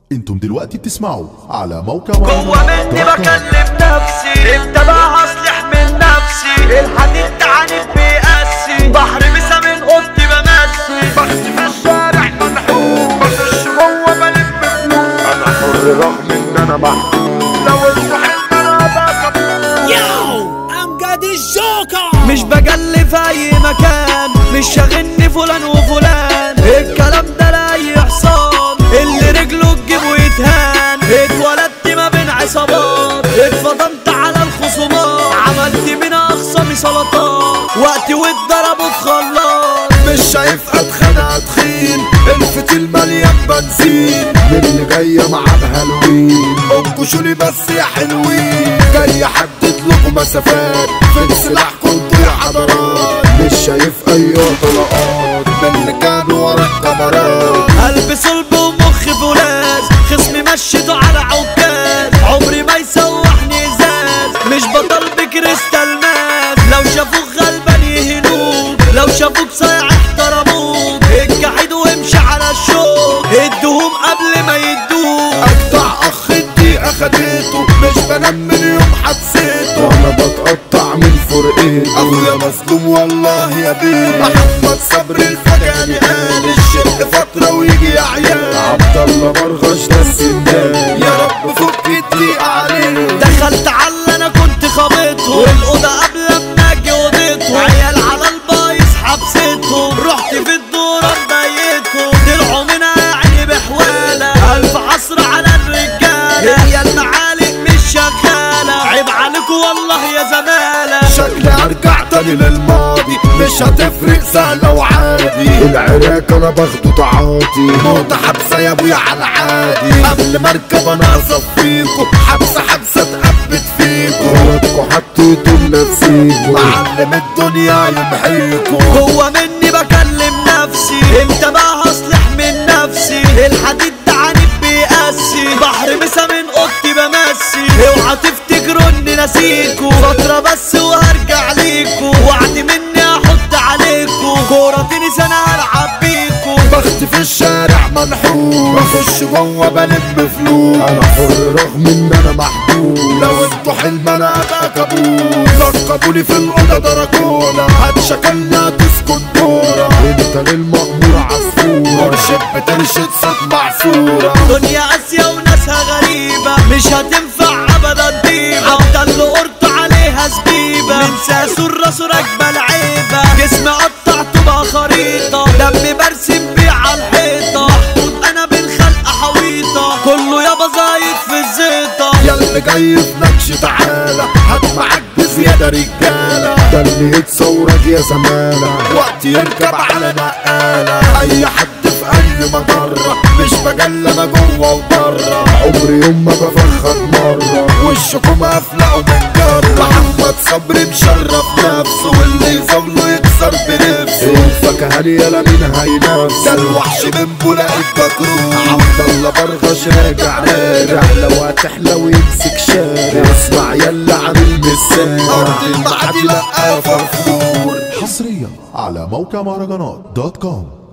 انتم دلوقتي بتسمعوا على موقع جوه مني بكلم نفسي امتى بقى هصلح من نفسي الحديد تعاني بيقسي بحر مسا من اوضتي بمسي بخت في الشارع منحوم بخش جوه بلف فلوس انا حر رغم ان انا محبوب لو الصحيح انا بكبر يو امجد الجوكر مش بجلي في اي مكان مش شاغلني فلان وفلان الكلام ده لاي حصان اللي رجله تجيبه يتهان اتولدت ما بين عصابات اتفضمت على الخصومات عملت من اخصامي سلطات وقتي واتضربوا في خلاط مش شايف اتخانق تخين الفتيل مليان بنزين اللي جاية مع الهالوين انكشوني بس يا حلوين جاي احدد لكم مسافات فين سلاحكم انتوا يا حضرات مش شايف اي طلقات من اللي كانوا ورا الكاميرات قلبي صلب ومخي فولاذ خصمي مشيته على عكاز عمري ما يسوحني ازاز مش بطل بكريستال ماس لو شافوك غلبان يهنوك لو شافوك صايع احترموك الجحيد وامشي على الشوك ادوهم قبل ما يدوك اجدع اخ الدقيقة خدته مش بنام من يوم حبسيته انا بتقطع من فرقته اخويا مظلوم والله يا بيه محمد صبري الفجاني قال الشق فترة ويجي يا عيال عبد الله مرغش ده السندان يا رب فك الضيقة عليه دخلت على اللي انا كنت خابطهم والاوضه قبل ما اجي اوضتهم عيال على البايظ حبستهم رحت في الدورة مبيتهم طلعوا منها عيني بحوالة الف حصر على الرجالة هي المعالق مش شغالة عيب عليكوا والله يا زمالة شكلي ارجع تاني للماضي مش هتفرق سهلة وعادي العراك انا باخده تعاطي موتة حبسة يا ابويا على العادي قبل ما اركب انا اصفيكوا حبسة حبسة اتقبت فيكوا غلطكوا حطيتوا لنفسيكوا معلم الدنيا يمحيكوا جوه مني بكلم نفسي امتى بقى هصلح من نفسي الحديد ده عنيد بيقسي بحر مسا من اوضتي بمسي اوعى تفتكروا اني ناسيكوا فترة بس وهرجع ليكوا وعد مني احط عليكوا كورة تنس انا هلعب بيكوا بخت في الشارع منحوس بخش جوه بلم فلوس انا حر رغم ان انا محبوس لو انتوا حلم انا ابقى كابوس لقبوني في الاوضه دراكولا هتشكلنا تسكن دورة انت للمأمور عصفور مرشد بترشد صوت معصورة دنيا قاسية وناسها غريبة مش هتنفع ابدا ديبة حتى اللي قرط عليها زبيبة من ساسو الراس راكبة العيبة جسمي قطعته بقى خريطة دمي برسم بيه على الحيطة محطوط انا بالخلق حويطة كله يابا زايد في الزيطة ياللي جاي في نكش تعالى هات معاك بزيادة رجالة ده اللي يتصورك يا زمالة وقت يركب على نقالة أي حد في أي مجرة مش بجلى أنا جوه وبره عمري يوم ما بفخد مرة وشكم أفلقوا من جرة محمد صبري مشرف نفسه واللي يزاوله يكسر بنفسه الفاكهة يالا مين هينافسه ده الوحش من بولاق البكروت عبد الله برغش راجع راجع لو هتحلى ويمسك شارع اسمع يلا عامل مسان أرض المعادي لقى فرفور حصريا على موقع مهرجانات دوت كوم